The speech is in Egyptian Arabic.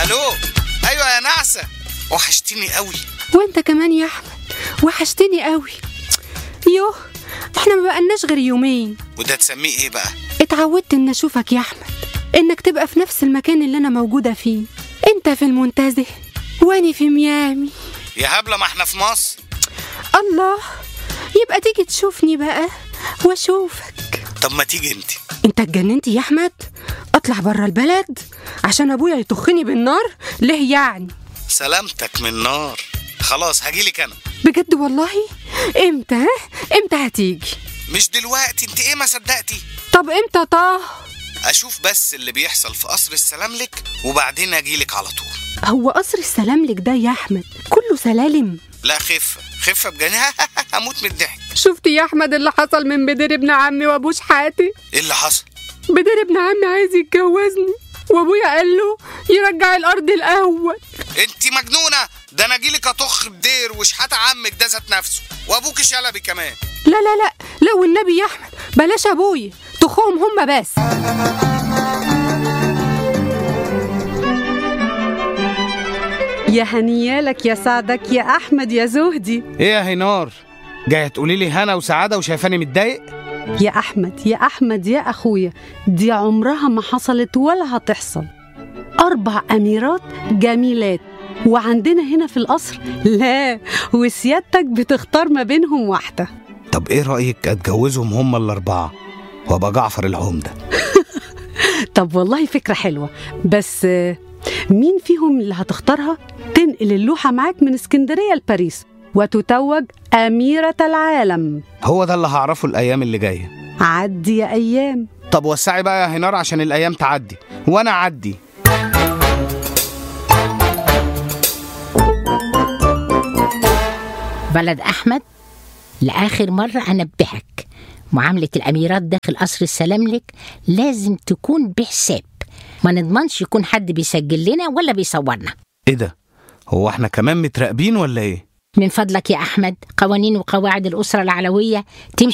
الو ايوه يا نعسه وحشتيني قوي وانت كمان يا احمد وحشتني قوي يوه احنا ما بقالناش غير يومين وده تسميه ايه بقى اتعودت ان اشوفك يا احمد انك تبقى في نفس المكان اللي انا موجودة فيه انت في المنتزه واني في ميامي يا هبله ما احنا في مصر الله يبقى تيجي تشوفني بقى واشوفك طب ما تيجي انت انت اتجننت يا احمد اطلع بره البلد عشان ابويا يطخني بالنار ليه يعني سلامتك من النار خلاص هجيلك انا بجد والله امتى ها؟ امتى هتيجي مش دلوقتي انت ايه ما صدقتي طب امتى طه اشوف بس اللي بيحصل في قصر السلام لك وبعدين اجيلك على طول هو قصر السلام لك ده يا احمد كله سلالم لا خفه خفه بجد هموت من الضحك شفت يا احمد اللي حصل من بدر ابن عمي وابو شحاتي ايه اللي حصل بدر ابن عمي عايز يتجوزني وابويا قال له يرجع الارض الاول انت مجنونه ده انا اجيلك اطخ بدير وشحات عمك ده ذات نفسه وابوك شلبي كمان لا لا لا لا والنبي يا احمد بلاش ابويا تخوهم هما بس يا هنيالك يا سعدك يا أحمد يا زهدي ايه يا هينار جايه تقولي لي هنا وسعاده وشايفاني متضايق يا أحمد يا أحمد يا أخويا دي عمرها ما حصلت ولا هتحصل أربع أميرات جميلات وعندنا هنا في القصر لا وسيادتك بتختار ما بينهم واحدة طب ايه رايك اتجوزهم هم الاربعه وابقى جعفر العمده طب والله فكرة حلوة بس آه، مين فيهم اللي هتختارها تنقل اللوحة معاك من اسكندرية لباريس وتتوج أميرة العالم هو ده اللي هعرفه الايام اللي جايه عدي يا أيام طب وسعي بقى يا هينار عشان الايام تعدي وانا اعدي بلد أحمد لآخر مرة أنبهك معاملة الأميرات داخل قصر السلام لك لازم تكون بحساب ما نضمنش يكون حد بيسجل لنا ولا بيصورنا ايه ده هو احنا كمان متراقبين ولا ايه من فضلك يا أحمد قوانين وقواعد الأسرة العلوية تمشي